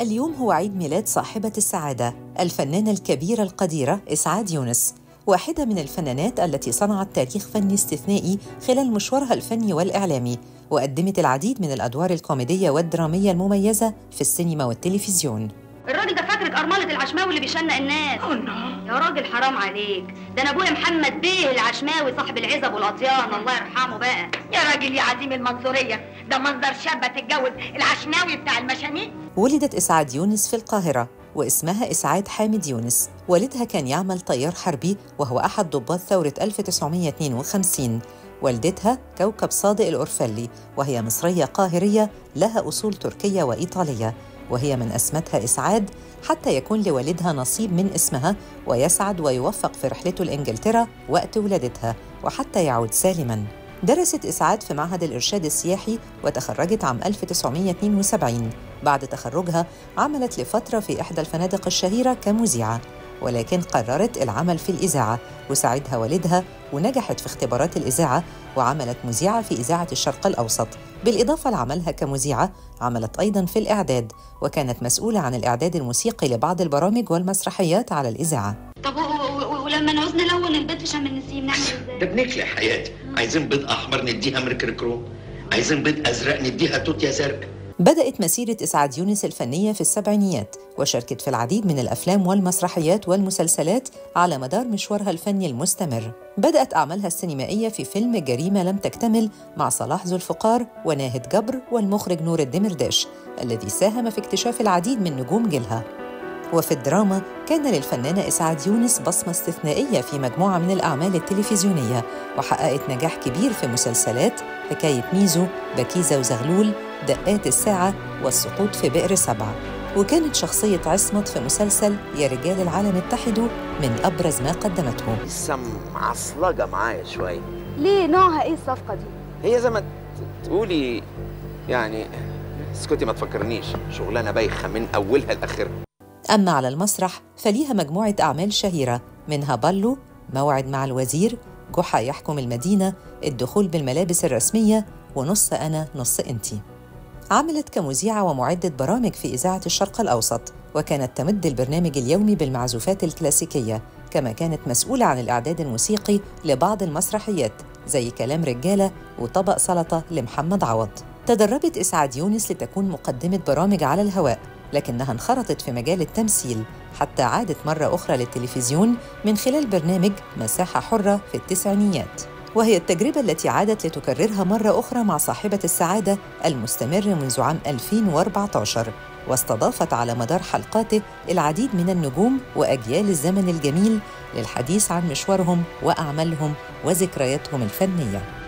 اليوم هو عيد ميلاد صاحبة السعادة الفنانة الكبيرة القديرة إسعاد يونس واحدة من الفنانات التي صنعت تاريخ فني استثنائي خلال مشوارها الفني والإعلامي وقدمت العديد من الأدوار الكوميدية والدرامية المميزة في السينما والتلفزيون الراجل ده فاكرك أرملة العشماوي اللي بيشنق الناس يا راجل حرام عليك ده أنا أبويا محمد بيه العشماوي صاحب العزب والأطيان الله يرحمه بقى يا راجل يا عظيم المنصورية ده منظر شابة تتجوز العشناوي بتاع المشانيق ولدت إسعاد يونس في القاهرة واسمها إسعاد حامد يونس والدها كان يعمل طيار حربي وهو أحد ضباط ثورة 1952 والدتها كوكب صادق الأورفلي وهي مصرية قاهرية لها أصول تركية وإيطالية وهي من أسمتها إسعاد حتى يكون لوالدها نصيب من اسمها ويسعد ويوفق في رحلته لإنجلترا وقت ولادتها وحتى يعود سالماً درست إسعاد في معهد الإرشاد السياحي وتخرجت عام 1972 بعد تخرجها عملت لفترة في إحدى الفنادق الشهيرة كمذيعة ولكن قررت العمل في الإذاعة وساعدها والدها ونجحت في اختبارات الإذاعة وعملت مذيعة في إذاعة الشرق الأوسط بالإضافة لعملها كمذيعة عملت أيضاً في الإعداد وكانت مسؤولة عن الإعداد الموسيقي لبعض البرامج والمسرحيات على الإذاعة طب ولما نعوز نلون البيض في شم النسيم نعمل ازاي؟ ده بنكلة حياتي عايزين بيض احمر نديها مركركرو عايزين بيض ازرق نديها توت يا زرق بدأت مسيرة إسعاد يونس الفنية في السبعينيات وشاركت في العديد من الأفلام والمسرحيات والمسلسلات على مدار مشوارها الفني المستمر بدأت أعمالها السينمائية في فيلم جريمة لم تكتمل مع صلاح ذو الفقار وناهد جبر والمخرج نور الدمرداش الذي ساهم في اكتشاف العديد من نجوم جيلها وفي الدراما كان للفنانة إسعاد يونس بصمة استثنائية في مجموعة من الأعمال التلفزيونية وحققت نجاح كبير في مسلسلات حكاية ميزو بكيزة وزغلول دقات الساعة والسقوط في بئر سبع وكانت شخصية عصمت في مسلسل يا رجال العالم اتحدوا من أبرز ما قدمته لسه معصلجه معايا شويه ليه نوعها ايه الصفقة دي؟ هي زي ما تقولي يعني اسكتي ما تفكرنيش شغلانه بايخه من اولها لاخرها أما على المسرح فليها مجموعة أعمال شهيرة منها بالو موعد مع الوزير جحا يحكم المدينة الدخول بالملابس الرسمية ونص أنا نص أنتي عملت كمذيعة ومعدة برامج في إذاعة الشرق الأوسط وكانت تمد البرنامج اليومي بالمعزوفات الكلاسيكية كما كانت مسؤولة عن الإعداد الموسيقي لبعض المسرحيات زي كلام رجالة وطبق سلطة لمحمد عوض تدربت إسعاد يونس لتكون مقدمة برامج على الهواء لكنها انخرطت في مجال التمثيل حتى عادت مرة أخرى للتلفزيون من خلال برنامج مساحة حرة في التسعينيات وهي التجربة التي عادت لتكررها مرة أخرى مع صاحبة السعادة المستمر منذ عام 2014 واستضافت على مدار حلقاته العديد من النجوم وأجيال الزمن الجميل للحديث عن مشوارهم وأعمالهم وذكرياتهم الفنية